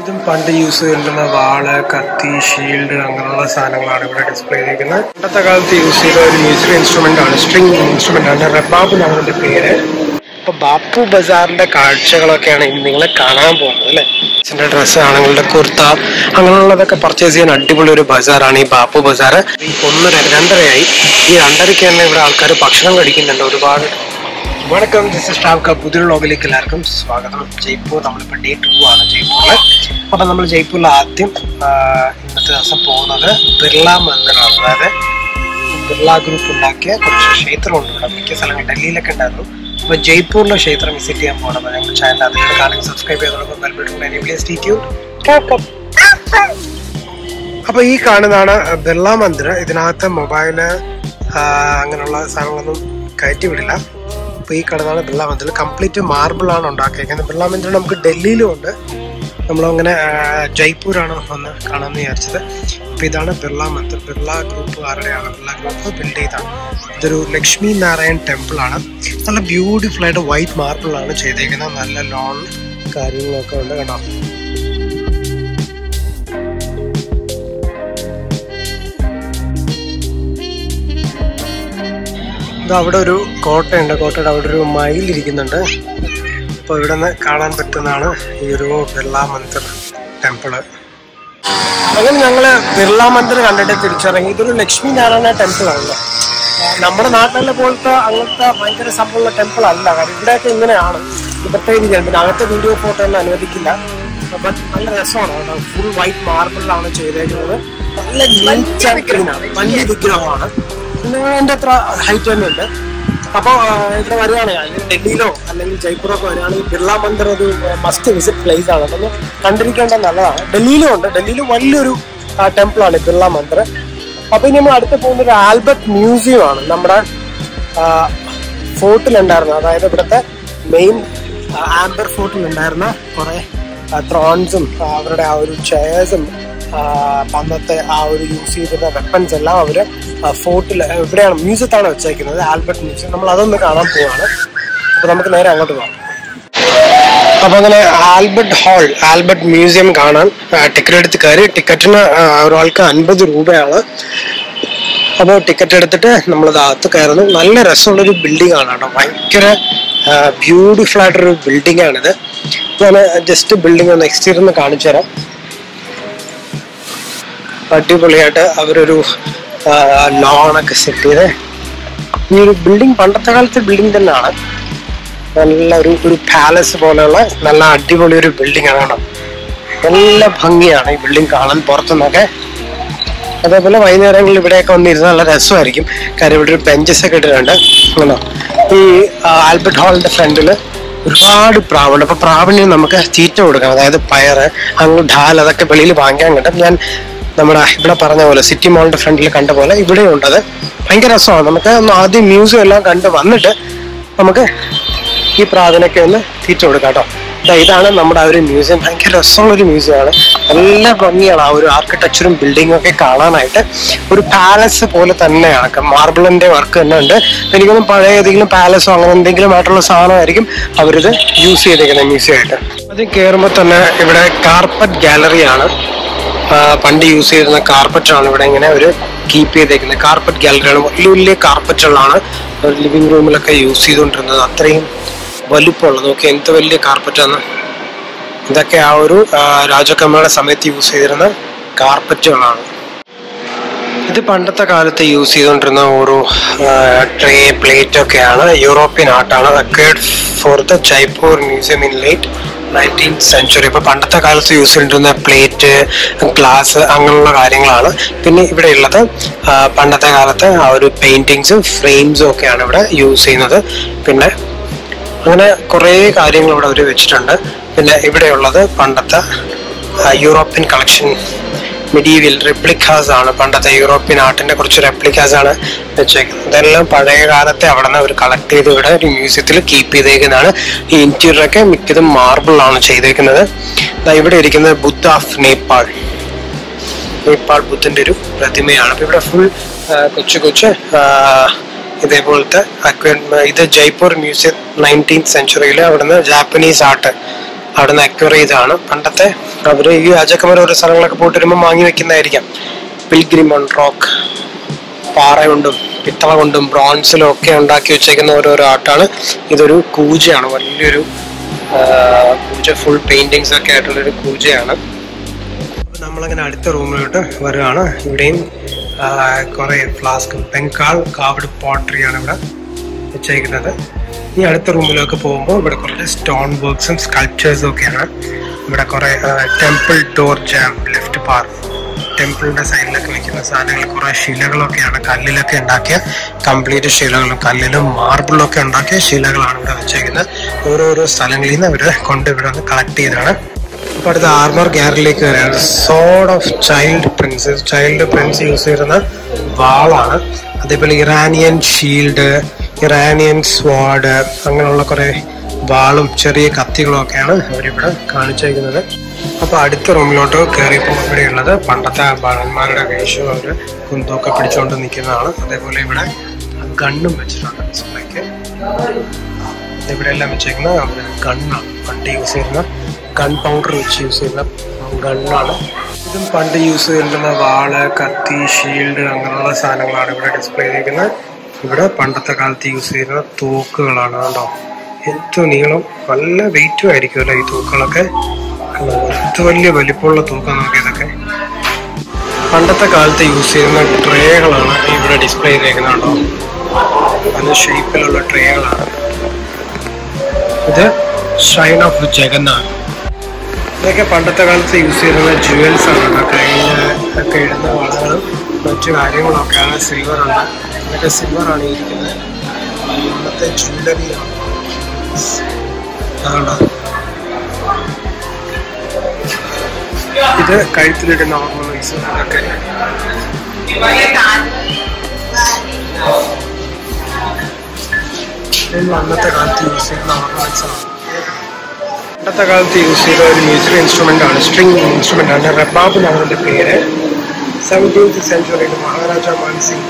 ഇതും പണ്ട് യൂസ് ചെയ്തിരുന്ന വാള് കത്തി ഷീൽഡ് അങ്ങനെയുള്ള സാധനങ്ങളാണ് ഇവിടെ ഡിസ്പ്ലേ ചെയ്തിരിക്കുന്നത് പണ്ടത്തെ കാലത്ത് യൂസ് ചെയ്ത ഒരു മ്യൂസിക്കൽ ഇൻസ്ട്രുമെന്റ് ആണ് സ്ട്രിംഗ് ഇൻസ്ട്രുമെന്റ് ആണ് റബാബ് എന്നാണ് അതിന്റെ പേര് അപ്പൊ ബാപ്പു ബസാറിന്റെ കാഴ്ചകളൊക്കെയാണ് ഇനി നിങ്ങളെ കാണാൻ പോകുന്നത് അല്ലെ അച്ഛന്റെ ഡ്രസ്സ് ആണുങ്ങളുടെ കുർത്ത അങ്ങനെയുള്ളതൊക്കെ പർച്ചേസ് ചെയ്യാൻ അടിപൊളി ഒരു ബസാറാണ് ഈ ബാപ്പു ബസാർ ഈ ഒന്നര രണ്ടരയായി ഈ രണ്ടരയ്ക്ക് തന്നെ ഇവിടെ ആൾക്കാർ ഭക്ഷണം കഴിക്കുന്നുണ്ട് ഒരുപാട് വണക്കം ദിസ് ഇസ് ടാവ്ക പുതിയ ലോകിലേക്ക് എല്ലാവർക്കും സ്വാഗതം ജയ്പൂർ നമ്മളിപ്പോൾ ഡേ ടു ആണ് ജയ്പൂരിൽ അപ്പം നമ്മൾ ജയ്പൂരിൽ ആദ്യം ആ, ഇന്നത്തെ ദിവസം പോകുന്നത് ബിർള മന്ദിറാണ് അതായത് ബിർള ഗ്രൂപ്പ് ഉണ്ടാക്കിയ കുറച്ച് ക്ഷേത്രമുണ്ട് ഇവിടെ മിക്ക സ്ഥലങ്ങൾ ഡൽഹിയിലൊക്കെ ഉണ്ടായിരുന്നു അപ്പോൾ ജയ്പൂരിലെ ക്ഷേത്രം വിസിറ്റ് ചെയ്യാൻ പോകണം അപ്പോൾ ഞങ്ങൾ ചാനൽ അതിലൂടെ കാണാൻ സബ്സ്ക്രൈബ് ചെയ്തോളൂ ബെൽബിട്ടും അപ്പൊ ഈ കാണുന്നതാണ് ബിർള മന്ദിർ ഇതിനകത്ത് മൊബൈല് അങ്ങനെയുള്ള സാധനങ്ങളൊന്നും കയറ്റി വിടില്ല അപ്പൊ ഈ കാണുന്നതാണ് ബിർള മന്ദിർ കംപ്ലീറ്റ് മാർബിൾ ആണ് ഉണ്ടാക്കിയിരിക്കുന്നത് ബിർള മന്ദിർ നമുക്ക് ഡൽഹിയിലും ഉണ്ട് നമ്മളങ്ങനെ ആ, ജയ്പൂരാണ് വന്ന് കാണാമെന്ന് വിചാരിച്ചത് അപ്പൊ ഇതാണ് ബിർള മന്ദിർ ബിർള ഗ്രൂപ്പുകാരുടെയാണ് ബിർള ഗ്രൂപ്പ് ബിൽഡ് ചെയ്താണ് ഇതൊരു ലക്ഷ്മി നാരായൺ ടെമ്പിൾ ആണ് നല്ല ബ്യൂട്ടിഫുൾ ആയിട്ട് വൈറ്റ് മാർബിൾ ആണ് ചെയ്തേക്കുന്നത് നല്ല ലോൺ കാര്യങ്ങളൊക്കെ ഉണ്ട് കേട്ടോ ഇത് അവിടെ ഒരു കോട്ടയുണ്ട് കോട്ടയുടെ അവിടെ ഒരു മയിൽ ഇരിക്കുന്നുണ്ട് അപ്പൊ ഇവിടെ നിന്ന് കാണാൻ പറ്റുന്നതാണ് ഈ ഒരു ബിർള മന്ദിർ ടെമ്പിള് അങ്ങനെ ഞങ്ങള് ബിർള മന്ദിർ കണ്ടിട്ട് തിരിച്ചിറങ്ങി ഇതൊരു ലക്ഷ്മി നാരായണ ടെമ്പിൾ ആണല്ലോ നമ്മുടെ നാട്ടിലെ പോലത്തെ അങ്ങനത്തെ ഭയങ്കര സംഭവമുള്ള ടെമ്പിൾ അല്ല കാരണം ഇവിടെയൊക്കെ ഇങ്ങനെയാണ് ഇവിടുത്തെ രീതിയാണ് പിന്നെ അകത്തെ വീഡിയോ ഫോട്ടോ ഒന്നും അനുവദിക്കില്ല ബട്ട് നല്ല രസമാണ് ഫുൾ വൈറ്റ് മാർബിളിലാണ് ചെയ്തേക്കുന്നത് നല്ല നീറ്റ് ആൻഡ് ക്ലീൻ ആണ് വലിയ വിഗ്രഹമാണ് പിന്നെ അതിന്റെ അത്ര ഹൈറ്റ് തന്നെ ഉണ്ട് അപ്പൊ ഇവിടെ വരികയാണെങ്കിൽ അല്ലെങ്കിൽ ഡൽഹിയിലോ അല്ലെങ്കിൽ ജയ്പൂറൊക്കെ വരികയാണെങ്കിൽ ബിർള മന്ദിർ ഒരു മസ്റ്റ് വിസിറ്റ് പ്ലേസ് ആണ് അതൊന്ന് കണ്ടിരിക്കേണ്ടത് നല്ലതാണ് ഡൽഹിയിലും ഉണ്ട് ഡൽഹിയിൽ വലിയൊരു ടെമ്പിൾ ആണ് ബിർള മന്ദിർ അപ്പൊ ഇനി നമ്മൾ അടുത്ത് പോകുന്ന ഒരു ആൽബർട്ട് മ്യൂസിയം ആണ് നമ്മുടെ ഫോർട്ടിലുണ്ടായിരുന്ന അതായത് ഇവിടുത്തെ മെയിൻ ആംബർ ഫോർട്ടിൽ ഉണ്ടായിരുന്ന കുറെ ത്രോൺസും അവരുടെ ആ ഒരു ചെയർസും അന്നത്തെ ആ ഒരു യൂസ് ചെയ്തിരുന്ന വെപ്പൺസ് എല്ലാം അവര് ഫോർട്ടിൽ ഇവിടെയാണ് മ്യൂസിയത്താണ് വെച്ചേക്കുന്നത് ആൽബർട്ട് മ്യൂസിയം നമ്മൾ അതൊന്ന് കാണാൻ പോവാണ് അപ്പൊ നമുക്ക് നേരെ അങ്ങോട്ട് പോകാം അപ്പൊ അങ്ങനെ ആൽബർട്ട് ഹാൾ ആൽബർട്ട് മ്യൂസിയം കാണാൻ ടിക്കറ്റ് എടുത്ത് കയറി ടിക്കറ്റിന് ഒരാൾക്ക് അൻപത് രൂപയാണ് അപ്പോൾ ടിക്കറ്റ് എടുത്തിട്ട് നമ്മൾ അകത്ത് കയറുന്നു നല്ല രസമുള്ളൊരു ബിൽഡിംഗ് ആണ് കേട്ടോ ഭയങ്കര ബ്യൂട്ടിഫുൾ ആയിട്ടൊരു ബിൽഡിംഗ് ആണിത് ഞാൻ ജസ്റ്റ് ബിൽഡിംഗ് ഒന്ന് എക്സ്റ്റീരിയർ ഒന്ന് കാണിച്ചു തരാം അടിപൊളിയായിട്ട് അവരൊരു ലോണൊക്കെ സെറ്റ് ചെയ്ത് ഈ ഒരു ബിൽഡിംഗ് പണ്ടത്തെ കാലത്തെ ബിൽഡിംഗ് തന്നെയാണ് നല്ല ഒരു ഒരു പാലസ് പോലെയുള്ള നല്ല അടിപൊളി ഒരു ബിൽഡിംഗ് ആണ് കേട്ടോ നല്ല ഭംഗിയാണ് ഈ ബിൽഡിംഗ് കാണാൻ പുറത്തുനിന്നൊക്കെ അതേപോലെ വൈകുന്നേരങ്ങളിൽ ഇവിടെയൊക്കെ വന്നിരുന്ന് നല്ല രസമായിരിക്കും കാര്യം ഇവിടെ ഒരു ബെഞ്ചസ് ഒക്കെ ഇട്ടിട്ടുണ്ട് ആണോ ഈ ആ, ആൽബർട്ട് ഹാളിന്റെ ഫ്രണ്ടിൽ ഒരുപാട് പ്രാവുണ്ട് അപ്പൊ പ്രാവിന് നമുക്ക് തീറ്റ കൊടുക്കണം അതായത് പയറ് അങ്ങ് ഡാൽ അതൊക്കെ വെളിയിൽ വാങ്ങിക്കാൻ കിട്ടും ഞാൻ നമ്മുടെ ഇവിടെ പറഞ്ഞ പോലെ സിറ്റി മോളിന്റെ ഫ്രണ്ടിൽ കണ്ട പോലെ ഇവിടെ ഉണ്ടത് ഭയങ്കര രസമാണ് നമുക്ക് ഒന്ന് ആദ്യം മ്യൂസിയം എല്ലാം കണ്ട് വന്നിട്ട് നമുക്ക് ഈ പ്രാവിനൊക്കെ ഒന്ന് തീറ്റ കൊടുക്കാം കേട്ടോ ദാ ഇതാണ് നമ്മുടെ ആ ഒരു മ്യൂസിയം ഭയങ്കര രസമുള്ള ഒരു മ്യൂസിയമാണ് നല്ല ഭംഗിയാണ് ആ ഒരു ആർക്കിടെക്ചറും ബിൽഡിങ്ങും ഒക്കെ കാണാനായിട്ട് ഒരു പാലസ് പോലെ തന്നെയാണ് മാർബിളിന്റെ വർക്ക് തന്നെ ഉണ്ട് എനിക്കൊന്നും പഴയ ഏതെങ്കിലും പാലസോ അങ്ങനെ എന്തെങ്കിലും ആയിട്ടുള്ള സാധനമായിരിക്കും അവരിത് യൂസ് ചെയ്തേക്കുന്നത് മ്യൂസിയം ആയിട്ട് അത് കയറുമ്പോൾ തന്നെ ഇവിടെ കാർപ്പറ്റ് ഗാലറിയാണ് ആ, പണ്ട് യൂസ് ചെയ്തിരുന്ന കാർപ്പറ്റ് ആണ് ഇവിടെ ഇങ്ങനെ ഒരു കീപ്പ് ചെയ്തേക്കുന്നത് കാർപ്പറ്റ് ഗാലറിയാണ് വലിയ വലിയ കാർപ്പറ്റുകളാണ് ലിവിംഗ് റൂമിലൊക്കെ യൂസ് ചെയ്തുകൊണ്ടിരുന്നത് അത്രയും വലുപ്പമുള്ളത് നോക്കി എന്ത് വലിയ കാർപ്പറ്റാണ് ഇതൊക്കെ ആ ഒരു ആ, രാജകമ്മയുടെ സമയത്ത് യൂസ് ചെയ്തിരുന്ന കാർപ്പറ്റുകളാണ് ഇത് പണ്ടത്തെ കാലത്ത് യൂസ് ചെയ്തുകൊണ്ടിരുന്ന ഒരു ട്രേ പ്ലേറ്റ് ഒക്കെയാണ് യൂറോപ്യൻ ആർട്ടാണ് acquired for the Jaipur museum in late nineteenth century ഇപ്പൊ പണ്ടത്തെ കാലത്ത് യൂസ് ചെയ്തിരുന്ന പ്ലേറ്റ് ഗ്ലാസ് അങ്ങനെയുള്ള കാര്യങ്ങളാണ് പിന്നെ ഇവിടെ ഉള്ളത് ആ, പണ്ടത്തെ കാലത്ത് ആ ഒരു പെയിന്റിങ്സും ഫ്രെയിംസും ഒക്കെയാണ് ഇവിടെ യൂസ് ചെയ്യുന്നത് പിന്നെ അങ്ങനെ കുറേ കാര്യങ്ങൾ ഇവിടെ അവർ വെച്ചിട്ടുണ്ട് പിന്നെ ഇവിടെയുള്ളത് പണ്ടത്തെ ആ, യൂറോപ്യൻ കളക്ഷൻ മിഡീവിയൽ റെപ്ലിക്കാസ് ആണ് പണ്ടത്തെ യൂറോപ്യൻ ആർട്ടിന്റെ കുറച്ച് റെപ്ലിക്കാസ് ആണ് വെച്ചേക്കുന്നത് ഇതെല്ലാം പഴയ കാലത്തെ അവിടെ നിന്ന് അവർ കളക്ട് ചെയ്ത് ഇവിടെ ഒരു മ്യൂസിയത്തിൽ കീപ്പ് ചെയ്തേക്കുന്നതാണ് ഈ ഇന്റീരിയർ ഒക്കെ മിക്കതും മാർബിൾ ആണ് ചെയ്തേക്കുന്നത് ദാ ഇവിടെ ഇരിക്കുന്നത് ബുദ്ധ ഓഫ് നേപ്പാൾ നേപ്പാൾ ബുദ്ധന്റെ ഒരു പ്രതിമയാണ് അപ്പൊ ഇവിടെ ഫുൾ കൊച്ചു കൊച്ചു ആ, ഇതേപോലത്തെ aqua- ഇത് ജയ്പൂർ മ്യൂസിയം നയൻറ്റീൻത് സെഞ്ചുറിയിൽ അവിടുന്ന് ജാപ്പനീസ് ആർട്ട് അവിടുന്ന് അക്വർ ചെയ്താണ് പണ്ടത്തെ അവര് ഈ രാജാക്കന്മാർ ഓരോ സ്ഥലങ്ങളൊക്കെ പോയിട്ട് വരുമ്പോൾ വാങ്ങി വെക്കുന്നതായിരിക്കാം പിൽഗ്രിം ഓൺ റോക്ക് പാറ കൊണ്ടും പിത്തള കൊണ്ടും ബ്രോൺസിലും ഒക്കെ ഉണ്ടാക്കി വെച്ചേക്കുന്ന ഓരോരോ ആർട്ടാണ് ഇതൊരു കൂജയാണ് വലിയൊരു ആ, കൂജ ഫുൾ പെയിന്റിങ്സ് ഒക്കെ ആയിട്ടുള്ളൊരു കൂജയാണ് അപ്പൊ നമ്മളങ്ങനെ അടുത്ത റൂമിലോട്ട് വരികയാണ് ഇവിടെയും ആ, കുറെ ഫ്ലാസ്ക് ബംഗാൾ കാവഡ് പോട്ടറി ആണ് ഇവിടെ വെച്ചേക്കുന്നത് ഈ അടുത്ത റൂമിലൊക്കെ പോകുമ്പോൾ ഇവിടെ കുറച്ച് സ്റ്റോൺ വർക്ക്സും സ്കൾപ്ചേഴ്സും ഒക്കെയാണ് ഇവിടെ കുറെ temple door jamb left part ടെമ്പിളിന്റെ സൈഡിലൊക്കെ വെക്കുന്ന സാധനങ്ങൾ കുറെ ശിലകളൊക്കെയാണ് കല്ലിലൊക്കെ ഉണ്ടാക്കിയ കംപ്ലീറ്റ് ശിലകളും കല്ലിലും മാർബിളിലും ഒക്കെ ഉണ്ടാക്കിയ ശിലകളാണ് ഇവിടെ വെച്ചേക്കുന്നത് ഓരോരോ സ്ഥലങ്ങളിൽ നിന്ന് ഇവര് കൊണ്ട് ഇവിടെ കളക്ട് ചെയ്താണ് അപ്പൊ അടുത്ത ആർമർ ഗ്യാലറിയിലേക്ക് വരികയാണ് sword of child prince child prince use ചെയ്യുന്ന വാളാണ് അതേപോലെ ഇറാനിയൻ ഷീൽഡ് ഇറാനിയൻ സ്വാഡ് അങ്ങനെയുള്ള കുറെ വാളും ചെറിയ കത്തികളും ഒക്കെയാണ് അവരിവിടെ കാണിച്ചേക്കുന്നത് അപ്പൊ അടുത്ത റൂമിലോട്ട് കയറിയപ്പോൾ ഇവിടെയുള്ളത് പണ്ടത്തെ ബാലന്മാരുടെ വേഷവും അവര് കുന്തമൊക്കെ പിടിച്ചുകൊണ്ട് നിൽക്കുന്നതാണ് അതേപോലെ ഇവിടെ ഗണ്ണും വെച്ചിട്ടുണ്ട് ഡിസ്പ്ലേക്ക് ഇവിടെ എല്ലാം വെച്ചേക്കുന്ന ഗണ്ണാണ് പണ്ട് യൂസ് ചെയ്യുന്ന ഗൺ പൗഡർ വെച്ച് യൂസ് ചെയ്യുന്ന ഗണ്ണാണ് ഇതും പണ്ട് യൂസ് ചെയ്തിരുന്ന വാള് കത്തി ഷീൽഡ് അങ്ങനെയുള്ള സാധനങ്ങളാണ് ഇവിടെ ഡിസ്പ്ലേ ചെയ്തിരിക്കുന്നത് ഇവിടെ പണ്ടത്തെ കാലത്ത് യൂസ് ചെയ്യുന്ന തൂക്കുകളാണ് കേട്ടോ എന്ത് നീളം നല്ല വെയിറ്റും ആയിരിക്കുമല്ലോ ഈ തൂക്കുകളൊക്കെ എന്ത് വലിയ വലിപ്പമുള്ള തൂക്കം നോക്കി ഇതൊക്കെ പണ്ടത്തെ കാലത്ത് യൂസ് ചെയ്യുന്ന ട്രേകളാണ് ഇവിടെ ഡിസ്പ്ലേ ചെയ്തേക്കുന്നത് കേട്ടോ പല ഷേപ്പിലുള്ള ട്രേകളാണ് ഇത് ഷൈൻ ഓഫ് ജഗന്നാഥ് ഇതൊക്കെ പണ്ടത്തെ കാലത്ത് യൂസ് ചെയ്തിരുന്ന ജുവൽസ് ആണ് കേട്ടോ കയ്യിൽ ഒക്കെ ഇടുന്ന വളകളും മറ്റു കാര്യങ്ങളൊക്കെയാണ് സിൽവർ ഉണ്ട് ഇതൊക്കെ സിൽവർ ആണ് ഇരിക്കുന്നത് ഇന്നത്തെ ജ്വല്ലറിയാണ് അതാണ് ഇത് കഴുത്തിലിടുന്ന ഓർണമെന്റ്സ് ഇതൊക്കെ ഇതൊന്നും അന്നത്തെ കാലത്ത് യൂസ് ചെയ്യുന്ന ഓർണമെന്റ്സ് ആണ് പണ്ടത്തെ കാലത്ത് യൂസ് ചെയ്ത ഒരു മ്യൂസിക്കൽ ഇൻസ്ട്രുമെന്റ് ആണ് സ്ട്രിങ് ഇൻസ്ട്രുമെന്റ് ആണ് റബാബ് എന്നാണ് അതിന്റെ പേര് സെവൻറ്റീൻത് സെഞ്ചുറിയിൽ മഹാരാജ മാൻസിംഗ്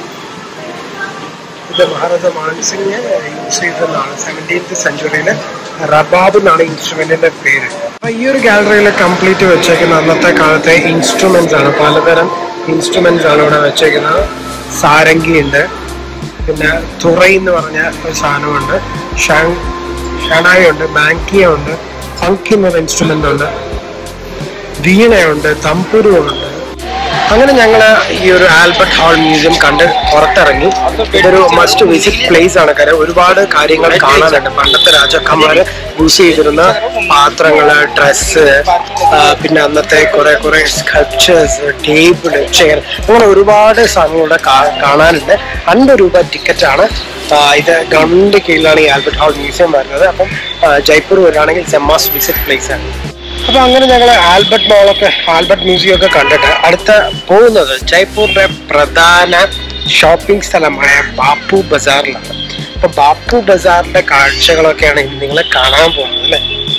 ഇത് മഹാരാജ മാൻസിംഗ് യൂസ് ചെയ്തതാണ് സെവൻറ്റീൻത് സെഞ്ചുറിയിൽ റബാബ് എന്നാണ് ഇൻസ്ട്രുമെന്റിന്റെ പേര് അപ്പൊ ഈ ഒരു ഗാലറിയിൽ കംപ്ലീറ്റ് വെച്ചേക്കുന്ന അന്നത്തെ കാലത്തെ ഇൻസ്ട്രുമെന്റ്സ് ആണ് പലതരം ഇൻസ്ട്രുമെന്റ്സ് ആണ് ഇവിടെ വെച്ചേക്കുന്നത് സാരംഗി ഉണ്ട് പിന്നെ തുറൈ എന്ന് പറഞ്ഞ ഒരു സാധനമുണ്ട് ഷാങ് ഷണായി ഉണ്ട് ബാങ്കിയ ഉണ്ട് ഫങ്കി എന്നൊരു ഇൻസ്ട്രുമെന്റ് ഉണ്ട് വീണയുണ്ട് തമ്പുരുണ്ട് അങ്ങനെ ഞങ്ങൾ ഈ ഒരു ആൽബർട്ട് ഹാൾ മ്യൂസിയം കണ്ട് പുറത്തിറങ്ങി ഇതൊരു മസ്റ്റ് വിസിറ്റ് പ്ലേസ് ആണ് കാര്യം ഒരുപാട് കാര്യങ്ങൾ കാണാനുണ്ട് പണ്ടത്തെ രാജാക്കന്മാര് യൂസ് ചെയ്തിരുന്ന പാത്രങ്ങള് ഡ്രസ്സ് പിന്നെ അന്നത്തെ കുറെ കുറെ സ്കൾപ്ചേഴ്സ് ടേബിള് ചെയർ അങ്ങനെ ഒരുപാട് സാധനങ്ങളുടെ കാണാനുണ്ട് അൻപത് രൂപ ടിക്കറ്റ് ആണ് ആ, ഇത് ഗവൺമെന്റ് കീഴിലാണ് ഈ ആൽബർട്ട് ഹാൾ മ്യൂസിയം വരുന്നത് അപ്പം ആ, ജയ്പൂർ വരികയാണെങ്കിൽ സെമാസ് വിസിറ്റ് പ്ലേസ് ആണ് അപ്പൊ അങ്ങനെ ഞങ്ങൾ ആൽബർട്ട് മോളൊക്കെ ആൽബർട്ട് മ്യൂസിയം ഒക്കെ കണ്ടിട്ട് അടുത്ത പോകുന്നത് ജയ്പൂരിന്റെ പ്രധാന ഷോപ്പിംഗ് സ്ഥലമായ ബാപ്പു ബസാറിലാണ് അപ്പൊ ബാപ്പു ബസാറിന്റെ കാഴ്ചകളൊക്കെയാണ് ഇന്ന് നിങ്ങളെ കാണാൻ പോകുന്നത് അല്ലെ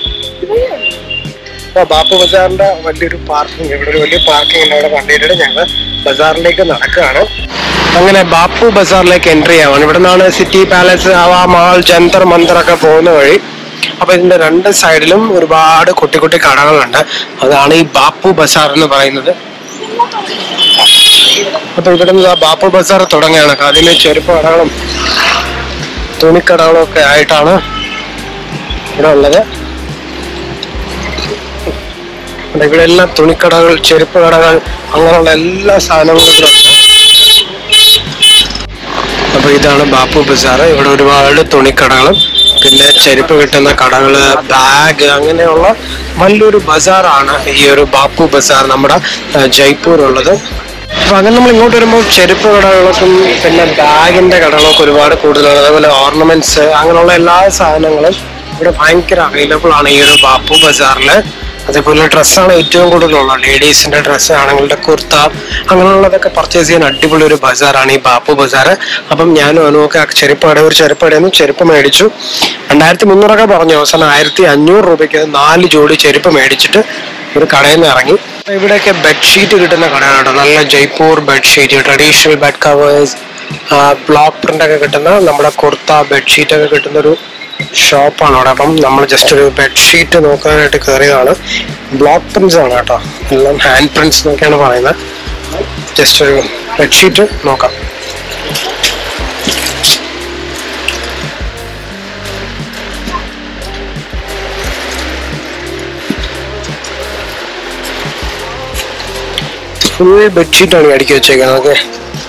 അപ്പൊ ബാപ്പു ബസാറിന്റെ വലിയൊരു പാർക്കിംഗ് ഇവിടെ ഒരു വലിയ പാർക്കിംഗ് ഉണ്ട് അവിടെ കണ്ടിട്ട് ഞങ്ങൾ ബസാറിലേക്ക് നടക്കുകയാണ് അങ്ങനെ ബാപ്പു ബസാറിലേക്ക് എൻട്രി ആവാണ് ഇവിടെ നിന്നാണ് സിറ്റി പാലസ് ഹവാ മാൾ ജന്തർ മന്ദർ ഒക്കെ പോകുന്ന വഴി അപ്പൊ ഇതിന്റെ രണ്ട് സൈഡിലും ഒരുപാട് കുട്ടി കുട്ടി കടകളുണ്ട് അതാണ് ഈ ബാപ്പു ബസാർ എന്ന് പറയുന്നത് അപ്പൊ ഇവിടെ നിന്ന് ആ ബാപ്പു ബസാർ തുടങ്ങുകയാണ് ആദ്യമേ ചെരുപ്പ് കടകളും തുണിക്കടകളും ഒക്കെ ആയിട്ടാണ് ഇവിടെ ഉള്ളത് അപ്പൊ ഇവിടെ എല്ലാം തുണിക്കടകൾ ചെരുപ്പ് കടകൾ അങ്ങനെയുള്ള എല്ലാ സാധനങ്ങളും ഇവിടെ ഉണ്ട് അപ്പൊ ഇതാണ് ബാപ്പു ബസാർ ഇവിടെ ഒരുപാട് തുണിക്കടകളും പിന്നെ ചെരുപ്പ് കിട്ടുന്ന കടകള് ബാഗ് അങ്ങനെയുള്ള വലിയൊരു ബസാറാണ് ഈ ഒരു ബാപ്പു ബസാർ നമ്മുടെ ആ, ജയ്പൂർ ഉള്ളത് അപ്പൊ അങ്ങനെ നമ്മൾ ഇങ്ങോട്ട് വരുമ്പോൾ ചെരുപ്പ് കടകളൊക്കെ പിന്നെ ബാഗിന്റെ കടകളൊക്കെ ഒരുപാട് കൂടുതലാണ് അതേപോലെ ഓർണമെന്റ്സ് അങ്ങനെയുള്ള എല്ലാ സാധനങ്ങളും ഇവിടെ ഭയങ്കര അവൈലബിൾ ആണ് ഈ ഒരു ബാപ്പു ബസാറില് അതേപോലെ ഡ്രസ്സാണ് ഏറ്റവും കൂടുതലുള്ളത് ലേഡീസിന്റെ ഡ്രസ്സ് ആണുങ്ങളുടെ കുർത്ത അങ്ങനെയുള്ളതൊക്കെ പർച്ചേസ് ചെയ്യാൻ അടിപൊളി ഒരു ബസാറാണ് ഈ ബാപ്പു ബസാർ അപ്പം ഞാനും അനുവൊക്കെ ആ ചെരുപ്പ് കട ഒരു ചെരുപ്പ് കടയിൽ നിന്ന് ചെരുപ്പ് മേടിച്ചു രണ്ടായിരത്തി മുന്നൂറൊക്കെ പറഞ്ഞു അവസാനം ആയിരത്തി അഞ്ഞൂറ് രൂപയ്ക്ക് നാല് ജോഡി ചെരുപ്പ് മേടിച്ചിട്ട് ഒരു കടയിൽ നിന്ന് ഇറങ്ങി ഇവിടെയൊക്കെ ബെഡ്ഷീറ്റ് കിട്ടുന്ന കടയാണ് കേട്ടോ നല്ല Jaipur bedsheet traditional bed covers block print ഒക്കെ കിട്ടുന്ന നമ്മുടെ കുർത്ത ബെഡ്ഷീറ്റ് ഒക്കെ കിട്ടുന്ന ഒരു ഷോപ്പാണ് അവിടെ അപ്പം നമ്മൾ ജസ്റ്റ് ഒരു ബെഡ്ഷീറ്റ് നോക്കാനായിട്ട് കയറിയതാണ് ബ്ലോക്ക് പ്രിന്റ്സ് ആണ് കേട്ടോ എല്ലാം ഹാൻഡ് പ്രിന്റ്സ് എന്നൊക്കെയാണ് പറയുന്നത് ജസ്റ്റ് ഒരു ബെഡ്ഷീറ്റ് നോക്കാം ഫുൾ ബെഡ്ഷീറ്റാണ് ഈ അടുക്കി വെച്ചേക്കുന്നത് ഓക്കെ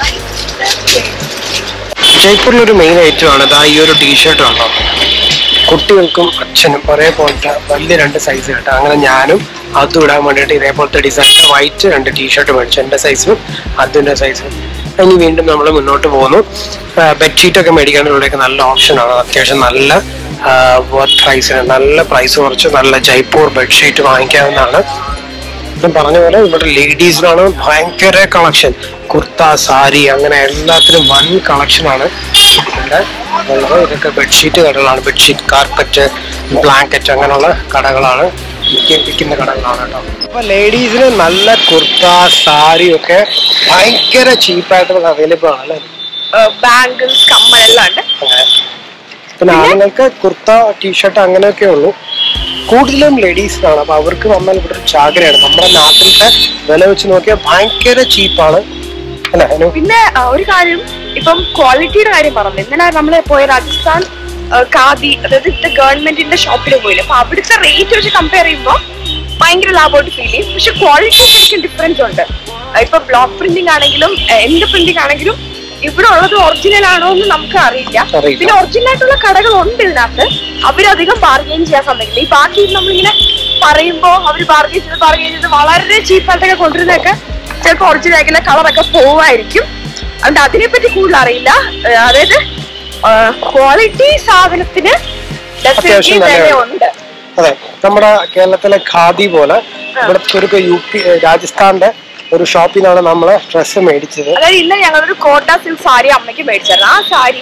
ജയ്പൂരിൽ ഒരു മെയിൻ ഐറ്റം ആണ് ഇതാ ഈ ഒരു ടീഷർട്ട് ഉണ്ടോ കുട്ടികൾക്കും അച്ഛനും ഒരേപോലത്തെ വലിയ രണ്ട് സൈസ് കേട്ടോ അങ്ങനെ ഞാനും അതും ഇടാൻ വേണ്ടിയിട്ട് ഇതേപോലത്തെ ഡിസൈൻ വൈറ്റ് രണ്ട് ടീഷർട്ട് മേടിച്ചു എൻ്റെ സൈസും അതിൻ്റെ സൈസും ഇനി വീണ്ടും നമ്മൾ മുന്നോട്ട് പോകുന്നു ബെഡ്ഷീറ്റ് ഒക്കെ മേടിക്കാനുള്ളതൊക്കെ നല്ല ഓപ്ഷനാണ് അത്യാവശ്യം നല്ല വർത്ത് പ്രൈസിന് നല്ല പ്രൈസ് കുറച്ച് നല്ല ജയ്പൂർ ബെഡ്ഷീറ്റ് വാങ്ങിക്കാവുന്നതാണ് ഞാൻ പറഞ്ഞ പോലെ ഇവിടെ ലേഡീസിനാണ് ഭയങ്കര കളക്ഷൻ കുർത്ത സാരി അങ്ങനെ എല്ലാത്തിനും വൻ കളക്ഷനാണ് ഇവിടെ ഉള്ളത് ഇതൊക്കെ ബെഡ്ഷീറ്റ് കടകളാണ് ബെഡ്ഷീറ്റ് കാർപ്പറ്റ് ബ്ലാങ്കറ്റ് അങ്ങനെയുള്ള കടകളാണ് വിൽക്ക- വിൽക്കുന്ന കടകളാണ് കേട്ടോ അപ്പൊ ലേഡീസിന് നല്ല കുർത്ത സാരി ഒക്കെ ഭയങ്കര ചീപ്പായിട്ട് അവൈലബിൾ ആണ് അല്ലേ ബാംഗിൾസ് കമ്മലെല്ലാം ഉണ്ട് അങ്ങനെ. പിന്നെ ആണുങ്ങൾക്ക് കുർത്ത ടീഷർട്ട് അങ്ങനെയൊക്കെ ഉള്ളൂ കൂടുതലും ലേഡീസിനാണ് അപ്പൊ അവർക്ക് വന്നാൽ ഇവിടെ ഒരു ചാകരയാണ് നമ്മുടെ നാട്ടിലത്തെ വില വെച്ച് നോക്കിയാൽ ഭയങ്കര ചീപ്പാണ് അല്ല അനു പിന്നെ ആ, ഒരു കാര്യം ഇപ്പം ക്വാളിറ്റിയുടെ കാര്യം പറഞ്ഞു ഇന്നലെ നമ്മൾ പോയ രാജസ്ഥാൻ ആ, ഖാദി അതായത് ഇത് ഗവൺമെന്റിന്റെ ഷോപ്പിൽ പോയില്ല അപ്പൊ അവിടുത്തെ റേറ്റ് വെച്ച് കമ്പയർ ചെയ്യുമ്പോൾ ഭയങ്കര ലാഭമായിട്ട് ഫീൽ ചെയ്യും പക്ഷെ ക്വാളിറ്റി ശരിക്കും ഡിഫറൻസ് ഉണ്ട് ആ, ഇപ്പൊ ബ്ലോക്ക് പ്രിന്റിംഗ് ആണെങ്കിലും ആ, എന്ത് പ്രിന്റിംഗ് ആണെങ്കിലും ഇവിടെ ഉള്ളത് ഒറിജിനൽ ആണോ എന്ന് നമുക്ക് അറിയില്ല അറിയില്ല. പിന്നെ ഒറിജിനൽ ആയിട്ടുള്ള കടകളുണ്ട് ഇതിനകത്ത് അവരധികം ബാർഗെയിൻ ചെയ്യാൻ സമ്മതിക്കില്ല ഈ ബാക്കി നമ്മളിങ്ങനെ പറയുമ്പോ അവർ ബാർഗെയിൻ ചെയ്ത് ബാർഗെയിൻ ചെയ്ത് വളരെ ചീപ്പായിട്ടൊക്കെ കൊണ്ടുവരുന്നതൊക്കെ ചിലപ്പോൾ ഒറിജിനൽ ആയിട്ടുള്ള കളറൊക്കെ പോവായിരിക്കും അതുകൊണ്ട് അതിനെപ്പറ്റി കൂടുതൽ അറിയില്ല ഏഹ് അതായത് ക്വാളിറ്റി സാധനത്തിന് അത്യാവശ്യം definitely നല്ല വിലയുണ്ട് അതെ നമ്മുടെ കേരളത്തിലെ ഖാദി പോലെ ഇവിടുത്തെ ഒരു യു പി രാജസ്ഥാന്റെ ഒരു ഷോപ്പിൽ നിന്നാണ് നമ്മൾ ഡ്രസ്സ് മേടിച്ചത് അതായത് ഇന്ന് ഞങ്ങളൊരു കോട്ട സിൽക്ക് സാരി അമ്മയ്ക്ക് മേടിച്ചായിരുന്നു ആ sari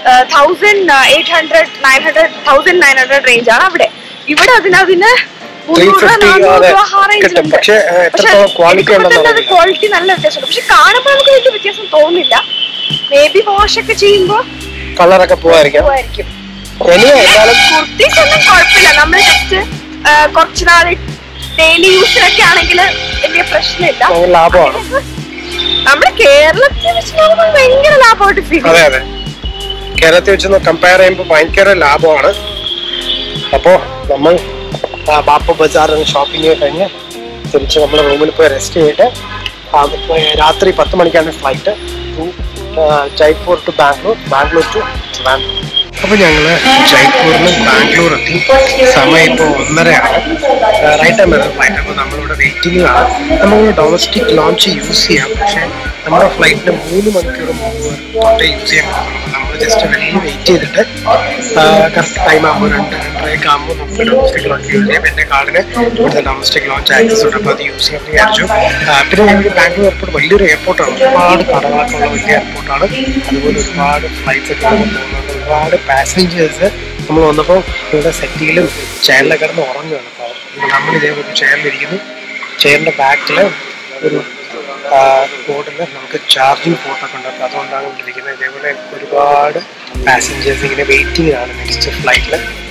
thousand eight hundred nine hundred thousand nine hundred range ആണ് അവിടെ ഇവിടെ അതിനതിന് ത്രീ ഫിഫ്റ്റി അതെ കിട്ടും പക്ഷെ ഏഹ്, എത്രത്തോളം ക്വാളിറ്റി ഉണ്ടെന്ന് അറിയില്ല ക്വാളിറ്റി നല്ല വ്യത്യാസമുണ്ട് പക്ഷെ കാണുമ്പോൾ നമുക്ക് വലിയ വ്യത്യാസം തോന്നില്ല മേ ബി വാഷ് ഒക്കെ ചെയ്യുമ്പോൾ കളറൊക്കെ പോവായിരിക്കാം പോവായിരിക്കും ഇനി എന്തായാലും കുർത്തീസ് ഒന്നും കുഴപ്പമില്ല നമ്മൾ ജസ്റ്റ് കുറച്ച് നാൾ ഡെയിലി യൂസിനൊക്കെ ആണെങ്കിൽ വലിയ പ്രശ്നമില്ല ഭയങ്കര ലാഭമാണ് നമ്മുടെ കേരളത്തിൽ വെച്ച് നോക്കുമ്പോൾ ഭയങ്കര ലാഭമായിട്ട് ഫീൽ അതെ അതെ കേരളത്തിൽ വെച്ച് കമ്പയർ ചെയ്യുമ്പോൾ ഭയങ്കര ലാഭമാണ് അപ്പോൾ നമ്മൾ ആ ബാപ്പ ബസാർ ഷോപ്പിംഗ് കഴിഞ്ഞ് തിരിച്ച് നമ്മൾ റൂമിൽ പോയി റെസ്റ്റ് ചെയ്തിട്ട് ആ, ഇപ്പൊ രാത്രി പത്ത് മണിക്കാണ് flight to Jaipur to Bangalore Bangalore to Trivandrum അപ്പോൾ ഞങ്ങൾ ജയ്പൂരിൽ നിന്ന് ബാംഗ്ലൂർ എത്തി സമയം ഇപ്പോൾ ഒന്നരയാണ് റൈറ്റ് ടൈം വരുന്ന ഫ്ലൈറ്റ് അപ്പോൾ നമ്മളിവിടെ വെയിറ്റിംഗിലാണ് നമ്മൾ ഡൊമസ്റ്റിക് ലോഞ്ച് യൂസ് ചെയ്യാം പക്ഷേ നമ്മുടെ ഫ്ലൈറ്റിന് മൂന്ന് മണിക്കൂർ മുമ്പ് തൊട്ടേ യൂസ് ചെയ്യാൻ പറ്റുള്ളൂ നമ്മൾ ജസ്റ്റ് വെളിയിൽ വെയിറ്റ് ചെയ്തിട്ട് കറക്റ്റ് ടൈം ആകുമ്പോൾ രണ്ട് രണ്ടരയൊക്കെ ആകുമ്പോൾ നമുക്ക് ഡൊമസ്റ്റിക് ലോഞ്ച് യൂസ് ചെയ്യാം എൻ്റെ കാർഡിന് ഇവിടുത്തെ ഡൊമസ്റ്റിക് ലോഞ്ച് ആക്സസ് ഉണ്ട് അപ്പോൾ അത് യൂസ് ചെയ്യാൻ വിചാരിച്ചു ആ, പിന്നെ ഞങ്ങൾക്ക് ബാംഗ്ലൂർ എയർപോർട്ട് വലിയൊരു എയർപോർട്ടാണ് ഒരുപാട് കടകളൊക്കെ ഉള്ള വലിയ എയർപോർട്ടാണ് അതുപോലെ ഒരുപാട് ഫ്ലൈറ്റ്സ് ഒക്കെ പോകുന്നുണ്ട് ഒരുപാട് പാസഞ്ചേഴ്സ് നമ്മൾ വന്നപ്പോൾ ഇവിടെ സെറ്റിയിലും ചെയറിലൊക്കെ കിടന്ന് ഉറങ്ങുകയാണ് അപ്പോൾ നമ്മൾ ഇതേപോലെ ചെയറിലിരിക്കുന്നു ചെയറിൻ്റെ ബാക്കിൽ ഒരു ബോർഡിൽ നമുക്ക് ചാർജിങ് പോർട്ടൊക്കെ ഉണ്ട് അപ്പോൾ അതുകൊണ്ടാണ് ഇവിടെ ഇരിക്കുന്നത് ഇതേപോലെ ഒരുപാട് പാസഞ്ചേഴ്സ് ഇങ്ങനെ വെയിറ്റിംഗിലാണ് നെക്സ്റ്റ് ഫ്ലൈറ്റിൽ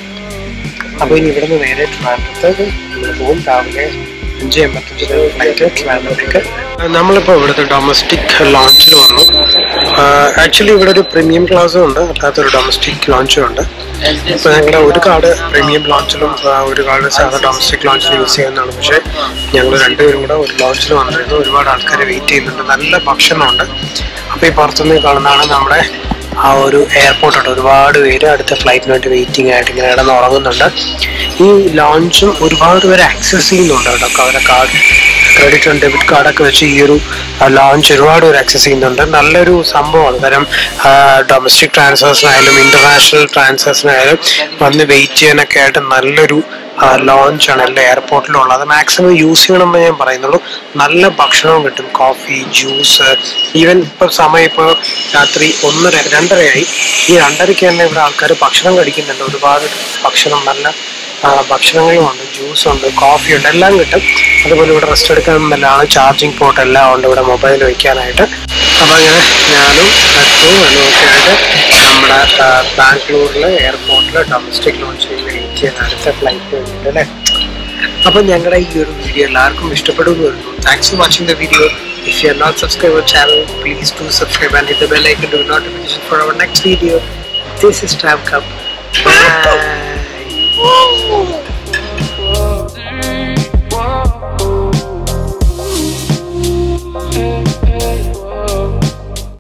അപ്പോൾ ഇനി ഇവിടുന്ന് നേരെ ട്രിവാൻഡ്രത്തേക്ക് നമ്മൾ പോകും രാവിലെ അഞ്ച് എൺപത്തഞ്ചിന് ഫ്ലൈറ്റ് ട്രിവാൻഡ്രത്തേക്ക് നമ്മളിപ്പോൾ ഇവിടുത്തെ ഡൊമസ്റ്റിക് ലോഞ്ചിൽ വന്നു ആക്ച്വലി ഇവിടെ ഒരു പ്രീമിയം ക്ലാസ്സും ഉണ്ട് അല്ലാത്തൊരു ഡൊമസ്റ്റിക് ലോഞ്ചും ഉണ്ട് ഇപ്പോൾ ഞങ്ങളുടെ ഒരു കാർഡ് പ്രീമിയം ലോഞ്ചിലും ആ, ഒരു കാർഡ് സാധാ ഡൊമസ്റ്റിക് ലോഞ്ചിൽ യൂസ് ചെയ്യുന്നതാണ് പക്ഷേ ഞങ്ങൾ രണ്ടുപേരും കൂടെ ഒരു ലോഞ്ചിൽ വന്നിരുന്നു ഒരുപാട് ആൾക്കാർ വെയിറ്റ് ചെയ്യുന്നുണ്ട് നല്ല ഭക്ഷണമുണ്ട് അപ്പോൾ ഈ പുറത്തുനിന്ന് കാണുന്നതാണ് നമ്മുടെ ആ ഒരു എയർപോർട്ടുണ്ട് ഒരുപാട് പേര് അടുത്ത ഫ്ലൈറ്റിന് വേണ്ടി വെയിറ്റിംഗ് ആയിട്ട് ഇങ്ങനെ കിടന്ന് ഉറങ്ങുന്നുണ്ട് ഈ ലോഞ്ചും ഒരുപാട് പേര് ആക്സസ് ചെയ്യുന്നുണ്ട് കേട്ടോ അവരുടെ കാർഡ് ക്രെഡിറ്റ് ആൻഡ് ഡെബിറ്റ് കാർഡൊക്കെ വെച്ച് ഈ ഒരു ലോഞ്ച് ഒരുപാട് പേര് ആക്സസ് ചെയ്യുന്നുണ്ട് നല്ലൊരു സംഭവമാണ് കാരണം ഡൊമസ്റ്റിക് ട്രാൻസ്ഫേഴ്സിനായാലും ഇന്റർനാഷണൽ ട്രാൻസ്ഫേഴ്സിനായാലും വന്ന് വെയിറ്റ് ചെയ്യാനൊക്കെ ആയിട്ട് നല്ലൊരു ലോഞ്ചാണ് എല്ലാ എയർപോർട്ടിലും ഉള്ളത് മാക്സിമം യൂസ് ചെയ്യണമെന്ന് ഞാൻ പറയുന്നുള്ളൂ നല്ല ഭക്ഷണവും കിട്ടും കോഫി ജ്യൂസ് ഈവൻ ഇപ്പോൾ സമയം ഇപ്പോൾ രാത്രി ഒന്നര രണ്ടരയായി ഈ രണ്ടരയ്ക്ക് തന്നെ ഇവിടെ ആൾക്കാർ ഭക്ഷണം കഴിക്കുന്നുണ്ട് ഒരുപാട് ഭക്ഷണം നല്ല ആ, ഭക്ഷണങ്ങളും ഉണ്ട് ജ്യൂസ് ഉണ്ട് കോഫി ഉണ്ട് എല്ലാം കിട്ടും അതുപോലെ ഇവിടെ റെസ്റ്റ് എടുക്കാൻ നല്ലതാണ് ചാർജിങ് പോർട്ട് എല്ലാം ഉണ്ട് ഇവിടെ മൊബൈൽ വയ്ക്കാനായിട്ട് അപ്പം അങ്ങനെ ഞാനും അച്ചു ഒക്കെ ആയിട്ട് നമ്മുടെ ആ, ബാംഗ്ലൂരിലെ എയർപോർട്ടിൽ ഡൊമസ്റ്റിക് ലോഞ്ചിൽ വെയിറ്റ് ചെയ്യാൻ അടുത്ത ഫ്ലൈറ്റ് വേണ്ടിയിട്ട് അല്ലേ അപ്പം ഞങ്ങളുടെ ഈ ഒരു വീഡിയോ എല്ലാവർക്കും ഇഷ്ടപ്പെടുമെന്ന് വരുന്നു thanks for watching the video if you are not subscribe our channel please do subscribe and hit the bell icon to notification for our next video this is Tom come by